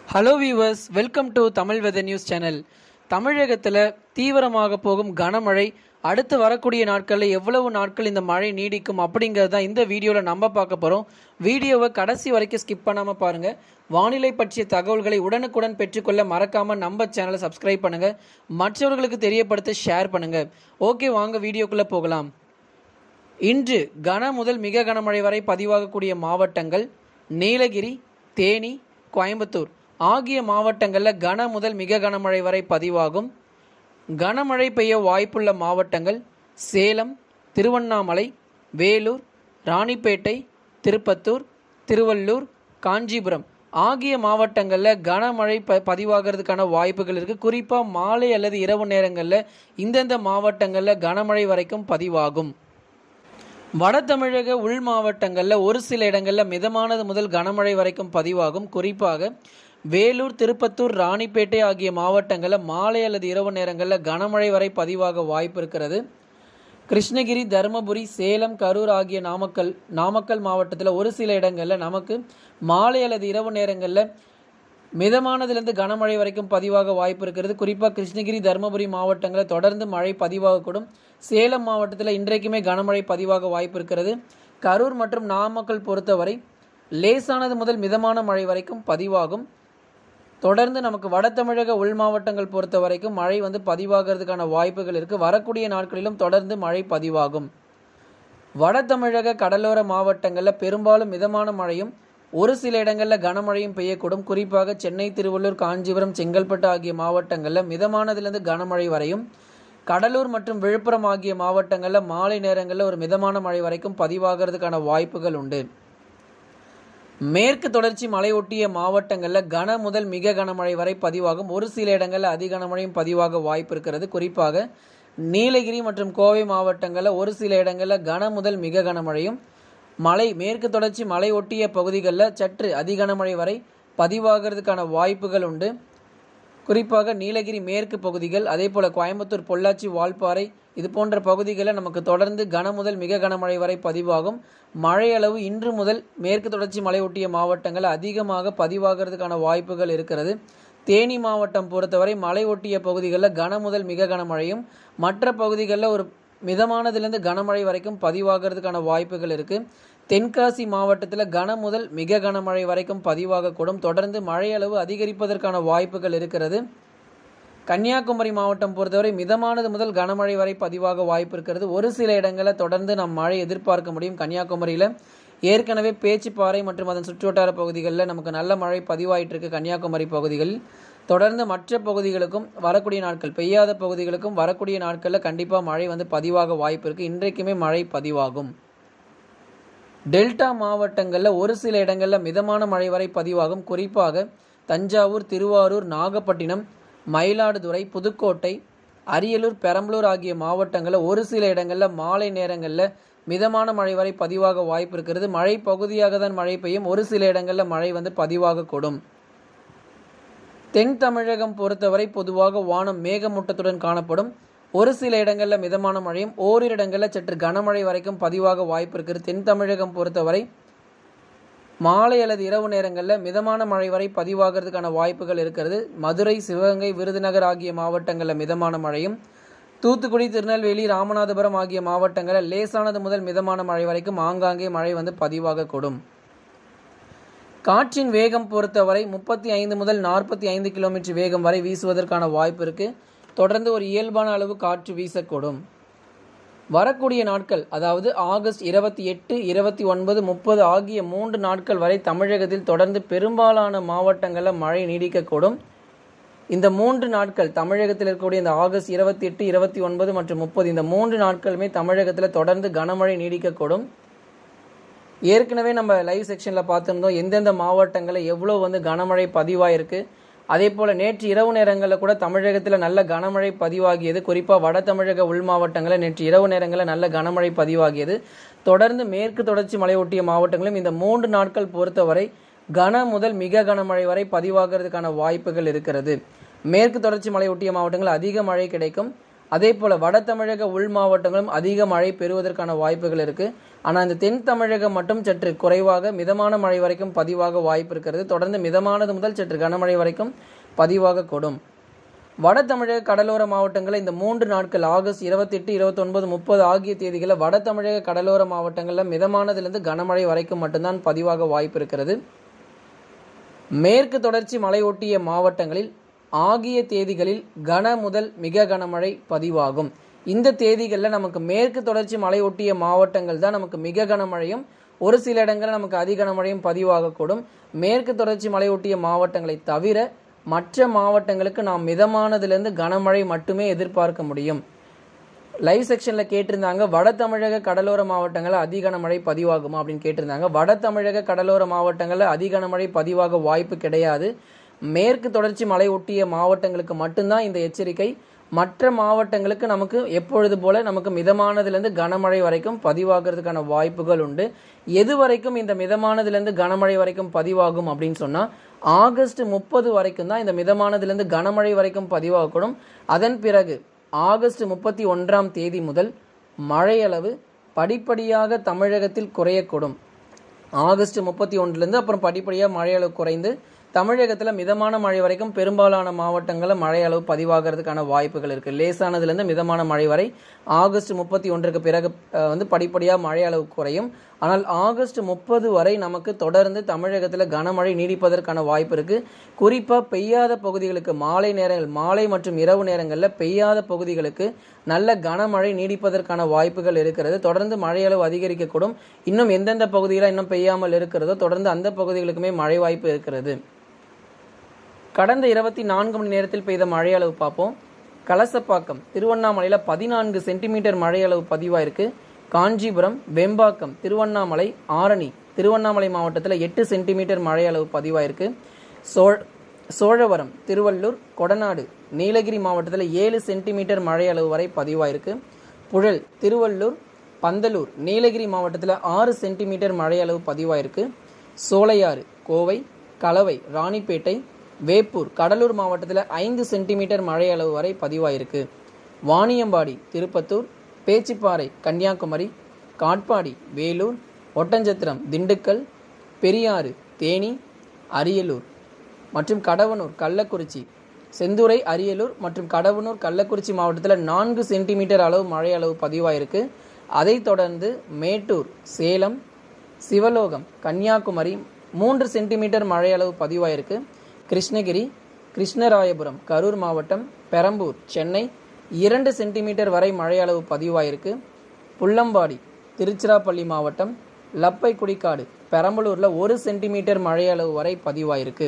hello viewers welcome to Tamil weather news channel தமிழகத்தில் தீவிரமாக போகும் கனமழை அடுத்து வரக்கூடிய நாட்களில் எவ்வளவு நாட்கள் இந்த மழை நீடிக்கும் அப்படிங்கிறது தான் இந்த வீடியோவில் நம்ம பார்க்க போகிறோம் வீடியோவை கடைசி வரைக்கும் ஸ்கிப் பண்ணாமல் பாருங்கள் வானிலை பற்றிய தகவல்களை உடனுக்குடன் பெற்றுக்கொள்ள மறக்காமல் நம்ம சேனலை சப்ஸ்கிரைப் பண்ணுங்கள் மற்றவர்களுக்கு தெரியப்படுத்த ஷேர் பண்ணுங்கள் ஓகே வாங்க வீடியோக்குள்ளே போகலாம் இன்று கன முதல் மிக கனமழை வரை பதிவாகக்கூடிய மாவட்டங்கள் நீலகிரி தேனி கோயம்புத்தூர் ஆகிய மாவட்டங்களில் கன முதல் மிக கனமழை வரை பதிவாகும் கனமழை பெய்ய வாய்ப்புள்ள மாவட்டங்கள் சேலம் திருவண்ணாமலை வேலூர் ராணிப்பேட்டை திருப்பத்தூர் திருவள்ளூர் காஞ்சிபுரம் ஆகிய மாவட்டங்களில் கனமழை ப பதிவாகிறதுக்கான வாய்ப்புகள் இருக்குது குறிப்பாக மாலை அல்லது இரவு நேரங்களில் இந்தந்த மாவட்டங்களில் கனமழை வரைக்கும் பதிவாகும் வட தமிழக உள் மாவட்டங்களில் ஒரு சில இடங்களில் மிதமானது முதல் கனமழை வரைக்கும் பதிவாகும் குறிப்பாக வேலூர் திருப்பத்தூர் ராணிப்பேட்டை ஆகிய மாவட்டங்களில் மாலை அல்லது இரவு நேரங்களில் கனமழை வரை பதிவாக வாய்ப்பு இருக்கிறது கிருஷ்ணகிரி தருமபுரி சேலம் கரூர் ஆகிய நாமக்கல் நாமக்கல் மாவட்டத்தில் ஒரு சில இடங்களில் நமக்கு மாலை அல்லது இரவு நேரங்களில் மிதமானதிலிருந்து கனமழை வரைக்கும் பதிவாக வாய்ப்பு இருக்கிறது குறிப்பாக கிருஷ்ணகிரி தருமபுரி மாவட்டங்களில் தொடர்ந்து மழை பதிவாகக்கூடும் சேலம் மாவட்டத்தில் இன்றைக்குமே கனமழை பதிவாக வாய்ப்பு இருக்கிறது கரூர் மற்றும் நாமக்கல் பொறுத்தவரை லேசானது முதல் மிதமான மழை வரைக்கும் பதிவாகும் தொடர்ந்து நமக்கு வட தமிழக உள் மாவட்டங்கள் பொறுத்த வரைக்கும் மழை வந்து பதிவாகிறதுக்கான வாய்ப்புகள் இருக்குது வரக்கூடிய நாட்களிலும் தொடர்ந்து மழை பதிவாகும் வட தமிழக கடலோர மாவட்டங்களில் பெரும்பாலும் மிதமான மழையும் ஒரு சில இடங்களில் கனமழையும் பெய்யக்கூடும் குறிப்பாக சென்னை திருவள்ளூர் காஞ்சிபுரம் செங்கல்பட்டு ஆகிய மாவட்டங்களில் மிதமானதிலிருந்து கனமழை வரையும் கடலூர் மற்றும் விழுப்புரம் ஆகிய மாவட்டங்களில் மாலை நேரங்களில் ஒரு மிதமான மழை வரைக்கும் பதிவாகிறதுக்கான வாய்ப்புகள் உண்டு மேற்கு தொடர்ச்சி மலையொட்டிய மாவட்டங்களில் கன முதல் மிக கனமழை வரை பதிவாகும் ஒரு சில இடங்களில் அதி கனமழையும் பதிவாக வாய்ப்பு இருக்கிறது குறிப்பாக நீலகிரி மற்றும் கோவை மாவட்டங்களில் ஒரு சில இடங்களில் கன முதல் மிக கனமழையும் மலை மேற்கு தொடர்ச்சி மலை ஒட்டிய பகுதிகளில் சற்று அதி கனமழை வரை பதிவாகிறதுக்கான வாய்ப்புகள் உண்டு குறிப்பாக நீலகிரி மேற்கு பகுதிகள் அதே போல் கோயம்புத்தூர் பொள்ளாச்சி வால்பாறை இது போன்ற பகுதிகளில் நமக்கு தொடர்ந்து கன முதல் மிக கனமழை வரை பதிவாகும் மழை அளவு இன்று முதல் மேற்கு தொடர்ச்சி மலை ஒட்டிய மாவட்டங்கள் அதிகமாக பதிவாகிறதுக்கான வாய்ப்புகள் இருக்கிறது தேனி மாவட்டம் பொறுத்தவரை மலை ஒட்டிய பகுதிகளில் கன முதல் மிக கனமழையும் மற்ற பகுதிகளில் ஒரு மிதமானதிலிருந்து கனமழை வரைக்கும் பதிவாகிறதுக்கான வாய்ப்புகள் இருக்குது தென்காசி மாவட்டத்தில் கன முதல் மிக கனமழை வரைக்கும் பதிவாகக்கூடும் தொடர்ந்து மழை அளவு அதிகரிப்பதற்கான வாய்ப்புகள் இருக்கிறது கன்னியாகுமரி மாவட்டம் பொறுத்தவரை மிதமானது முதல் கனமழை வரை பதிவாக வாய்ப்பு இருக்கிறது ஒரு சில இடங்களில் தொடர்ந்து நாம் மழை எதிர்பார்க்க முடியும் கன்னியாகுமரியில் ஏற்கனவே பேச்சுப்பாறை மற்றும் அதன் சுற்றுவட்டார பகுதிகளில் நமக்கு நல்ல மழை பதிவாயிட்டு இருக்கு கன்னியாகுமரி பகுதிகளில் தொடர்ந்து மற்ற பகுதிகளுக்கும் வரக்கூடிய நாட்கள் பெய்யாத பகுதிகளுக்கும் வரக்கூடிய நாட்களில் கண்டிப்பாக மழை வந்து பதிவாக வாய்ப்பு இருக்குது இன்றைக்குமே மழை பதிவாகும் டெல்டா மாவட்டங்களில் ஒரு சில இடங்களில் மிதமான மழை வரை பதிவாகும் குறிப்பாக தஞ்சாவூர் திருவாரூர் நாகப்பட்டினம் மயிலாடுதுறை புதுக்கோட்டை அரியலூர் பெரம்பலூர் ஆகிய மாவட்டங்களில் ஒரு சில இடங்களில் மாலை நேரங்களில் மிதமான மழை வரை பதிவாக வாய்ப்பு இருக்கிறது மழை பகுதியாக தான் மழை பெய்யும் ஒரு சில இடங்களில் மழை வந்து பதிவாகக்கூடும் தென் தமிழகம் பொறுத்தவரை பொதுவாக வானம் மேகமூட்டத்துடன் காணப்படும் ஒரு சில இடங்களில் மிதமான மழையும் ஓரிரு இடங்களில் சற்று கனமழை வரைக்கும் பதிவாக வாய்ப்பு இருக்கிறது தென் தமிழகம் பொறுத்தவரை மாலை அல்லது இரவு நேரங்களில் மிதமான மழை வரை பதிவாகிறதுக்கான வாய்ப்புகள் இருக்கிறது மதுரை சிவகங்கை விருதுநகர் ஆகிய மாவட்டங்களில் மிதமான மழையும் தூத்துக்குடி திருநெல்வேலி ராமநாதபுரம் ஆகிய மாவட்டங்களில் லேசானது முதல் மிதமான மழை வரைக்கும் ஆங்காங்கே மழை வந்து பதிவாகக்கூடும் காற்றின் வேகம் பொறுத்தவரை முப்பத்தி ஐந்து முதல் நாற்பத்தி ஐந்து கிலோமீட்டர் வேகம் வரை வீசுவதற்கான வாய்ப்பு இருக்குது தொடர்ந்து ஒரு இயல்பான அளவு காற்று வீசக்கூடும் வரக்கூடிய நாட்கள் அதாவது ஆகஸ்ட் இருபத்தி எட்டு இருபத்தி ஒன்பது முப்பது ஆகிய மூன்று நாட்கள் வரை தமிழகத்தில் தொடர்ந்து பெரும்பாலான மாவட்டங்களில் மழை நீடிக்கக்கூடும் இந்த மூன்று நாட்கள் தமிழகத்தில் இருக்கக்கூடிய இந்த ஆகஸ்ட் இருபத்தி எட்டு இருபத்தி ஒன்பது மற்றும் முப்பது இந்த மூன்று நாட்களுமே தமிழகத்தில் தொடர்ந்து கனமழை நீடிக்கக்கூடும் ஏற்கனவே நம்ம லைவ் செக்ஷனில் பார்த்துருந்தோம் எந்தெந்த மாவட்டங்களில் எவ்வளோ வந்து கனமழை பதிவாயிருக்கு அதே போல் நேற்று இரவு நேரங்களில் கூட தமிழகத்தில் நல்ல கனமழை பதிவாகியது குறிப்பாக வட தமிழக உள் மாவட்டங்களில் நேற்று இரவு நேரங்களில் நல்ல கனமழை பதிவாகியது தொடர்ந்து மேற்கு தொடர்ச்சி மலை ஒட்டிய மாவட்டங்களும் இந்த மூன்று நாட்கள் பொறுத்தவரை கன முதல் மிக கனமழை வரை பதிவாகிறதுக்கான வாய்ப்புகள் இருக்கிறது மேற்கு தொடர்ச்சி மலை ஒட்டிய மாவட்டங்கள் அதிக மழை கிடைக்கும் அதே போல் வட தமிழக உள் மாவட்டங்களும் அதிக மழை பெறுவதற்கான வாய்ப்புகள் இருக்குது ஆனால் இந்த தென் தமிழகம் மட்டும் சற்று குறைவாக மிதமான மழை வரைக்கும் பதிவாக வாய்ப்பு இருக்கிறது தொடர்ந்து மிதமானது முதல் சற்று கனமழை வரைக்கும் பதிவாக கூடும் வட தமிழக கடலோர மாவட்டங்களில் இந்த மூன்று நாட்கள் ஆகஸ்ட் இருபத்தெட்டு இருபத்தொன்பது முப்பது ஆகிய தேதிகளில் வட தமிழக கடலோர மாவட்டங்களில் மிதமானதிலிருந்து கனமழை வரைக்கும் மட்டும்தான் பதிவாக வாய்ப்பு இருக்கிறது மேற்கு தொடர்ச்சி மலையொட்டிய மாவட்டங்களில் ஆகிய தேதிகளில் கன முதல் மிக கனமழை பதிவாகும் இந்த தேதிகளில் நமக்கு மேற்கு தொடர்ச்சி மலையொட்டிய மாவட்டங்கள் தான் நமக்கு மிக கனமழையும் ஒரு சில இடங்களில் நமக்கு அதிக கனமழையும் பதிவாகக்கூடும் மேற்கு தொடர்ச்சி மலையொட்டிய மாவட்டங்களை தவிர மற்ற மாவட்டங்களுக்கு நாம் மிதமானதிலிருந்து கனமழை மட்டுமே எதிர்பார்க்க முடியும் லைவ் செக்ஷனில் கேட்டிருந்தாங்க வட தமிழக கடலோர மாவட்டங்களில் அதிக மழை பதிவாகுமா அப்படின்னு கேட்டிருந்தாங்க வட தமிழக கடலோர மாவட்டங்களில் அதிக மழை பதிவாக வாய்ப்பு கிடையாது மேற்கு தொடர்ச்சி மலை ஒட்டிய மாவட்டங்களுக்கு மட்டும்தான் இந்த எச்சரிக்கை மற்ற மாவட்டங்களுக்கு நமக்கு எப்பொழுது போல நமக்கு மிதமானதிலிருந்து கனமழை வரைக்கும் பதிவாகிறதுக்கான வாய்ப்புகள் உண்டு எது வரைக்கும் இந்த மிதமானதிலிருந்து கனமழை வரைக்கும் பதிவாகும் அப்படின்னு சொன்னால் ஆகஸ்ட் முப்பது வரைக்கும் தான் இந்த மிதமானதிலிருந்து கனமழை வரைக்கும் பதிவாகக்கூடும் அதன் பிறகு ஆகஸ்ட் முப்பத்தி ஒன்றாம் தேதி முதல் மழையளவு படிப்படியாக தமிழகத்தில் குறையக்கூடும் ஆகஸ்ட் முப்பத்தி ஒன்றுலேருந்து அப்புறம் படிப்படியாக மழையளவு குறைந்து தமிழகத்தில் மிதமான மழை வரைக்கும் பெரும்பாலான மாவட்டங்களில் மழை அளவு பதிவாகிறதுக்கான வாய்ப்புகள் இருக்குது லேசானதுலேருந்து மிதமான மழை வரை ஆகஸ்ட் முப்பத்தி ஒன்றுக்கு பிறகு அஹ், வந்து படிப்படியாக மழை அளவு குறையும் ஆனால் ஆகஸ்ட் முப்பது வரை நமக்கு தொடர்ந்து தமிழகத்தில் கனமழை நீடிப்பதற்கான வாய்ப்பு இருக்குது குறிப்பாக பெய்யாத பகுதிகளுக்கு மாலை நேரங்கள் மாலை மற்றும் இரவு நேரங்களில் பெய்யாத பகுதிகளுக்கு நல்ல கனமழை நீடிப்பதற்கான வாய்ப்புகள் இருக்கிறது தொடர்ந்து மழையளவு அதிகரிக்கக்கூடும் இன்னும் எந்தெந்த பகுதியில் இன்னும் பெய்யாமல் இருக்கிறதோ தொடர்ந்து அந்த பகுதிகளுக்குமே மழை வாய்ப்பு இருக்கிறது கடந்த இருபத்தி நான்கு மணி நேரத்தில் பெய்த மழை அளவு பார்ப்போம் கலசப்பாக்கம் திருவண்ணாமலையில் பதினான்கு சென்டிமீட்டர் மழை அளவு பதிவாயிருக்கு காஞ்சிபுரம் வெம்பாக்கம் திருவண்ணாமலை ஆரணி திருவண்ணாமலை மாவட்டத்தில் எட்டு சென்டிமீட்டர் மழை அளவு பதிவாயிருக்கு சோழ சோழவரம் திருவள்ளூர் கொடநாடு நீலகிரி மாவட்டத்தில் ஏழு சென்டிமீட்டர் மழை அளவு வரை பதிவாயிருக்கு புழல் திருவள்ளூர் பந்தலூர் நீலகிரி மாவட்டத்தில் ஆறு சென்டிமீட்டர் மழை அளவு பதிவாயிருக்கு சோலையாறு கோவை கலவை ராணிப்பேட்டை வேப்பூர் கடலூர் மாவட்டத்தில் ஐந்து சென்டிமீட்டர் மழை அளவு வரை பதிவாயிருக்கு வாணியம்பாடி திருப்பத்தூர் பேச்சிப்பாறை கன்னியாகுமரி காட்பாடி வேலூர் ஒட்டஞ்சத்திரம் திண்டுக்கல் பெரியாறு தேனி அரியலூர் மற்றும் கடவனூர் கள்ளக்குறிச்சி செந்துறை அரியலூர் மற்றும் கடவனூர் கள்ளக்குறிச்சி மாவட்டத்தில் நான்கு சென்டிமீட்டர் அளவு மழை அளவு பதிவாயிருக்கு அதைத் தொடர்ந்து மேட்டூர் சேலம் சிவலோகம் கன்னியாகுமரி மூன்று சென்டிமீட்டர் மழை அளவு பதிவாயிருக்கு கிருஷ்ணகிரி கிருஷ்ணராயபுரம் கரூர் மாவட்டம் பெரம்பூர் சென்னை இரண்டு சென்டிமீட்டர் வரை மழை அளவு பதிவாயிருக்கு புள்ளம்பாடி திருச்சிராப்பள்ளி மாவட்டம் லப்பை குடிக்காடு பெரம்பலூரில் ஒரு சென்டிமீட்டர் மழை அளவு வரை பதிவாயிருக்கு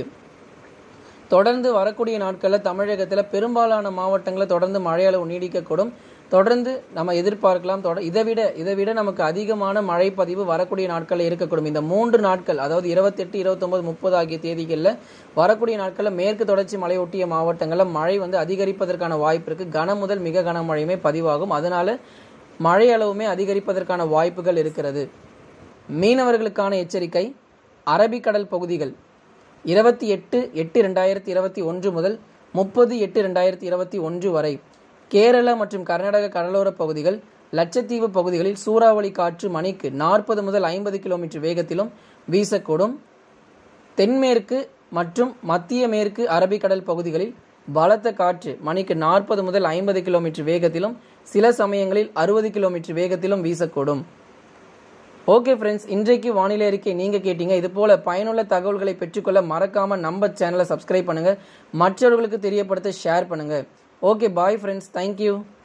தொடர்ந்து வரக்கூடிய நாட்களில் தமிழகத்தில் பெரும்பாலான மாவட்டங்களில் தொடர்ந்து மழை அளவு நீடிக்கக்கூடும் தொடர்ந்து நம்ம எதிர்பார்க்கலாம் தொட இதை விட இதை விட நமக்கு அதிகமான மழை பதிவு வரக்கூடிய நாட்களில் இருக்கக்கூடும் இந்த மூன்று நாட்கள் அதாவது இருபத்தெட்டு இருபத்தொம்பது முப்பது ஆகிய தேதிகளில் வரக்கூடிய நாட்களில் மேற்கு தொடர்ச்சி மலையொட்டிய மாவட்டங்களில் மழை வந்து அதிகரிப்பதற்கான வாய்ப்பு இருக்குது கன முதல் மிக கனமழையுமே பதிவாகும் அதனால மழை அளவுமே அதிகரிப்பதற்கான வாய்ப்புகள் இருக்கிறது மீனவர்களுக்கான எச்சரிக்கை அரபிக்கடல் பகுதிகள் இருபத்தி எட்டு எட்டு ரெண்டாயிரத்தி இருபத்தி ஒன்று முதல் முப்பது எட்டு ரெண்டாயிரத்தி இருபத்தி ஒன்று வரை கேரள மற்றும் கர்நாடக கடலோர பகுதிகள் லட்சத்தீவு பகுதிகளில் சூறாவளி காற்று மணிக்கு நாற்பது முதல் ஐம்பது கிலோமீட்டர் வேகத்திலும் வீசக்கூடும் தென்மேற்கு மற்றும் மத்திய மேற்கு அரபிக்கடல் பகுதிகளில் பலத்த காற்று மணிக்கு நாற்பது முதல் ஐம்பது கிலோமீட்டர் வேகத்திலும் சில சமயங்களில் அறுபது கிலோமீட்டர் வேகத்திலும் வீசக்கூடும் ஓகே ஃப்ரெண்ட்ஸ் இன்றைக்கு வானிலை அறிக்கை நீங்கள் கேட்டீங்க இது போல பயனுள்ள தகவல்களை பெற்றுக்கொள்ள மறக்காம நம்ம சேனலை சப்ஸ்கிரைப் பண்ணுங்க மற்றவர்களுக்கு தெரியப்படுத்த ஷேர் பண்ணுங்க ஓகே பாய் ஃப்ரெண்ட்ஸ் தேங்க்யூ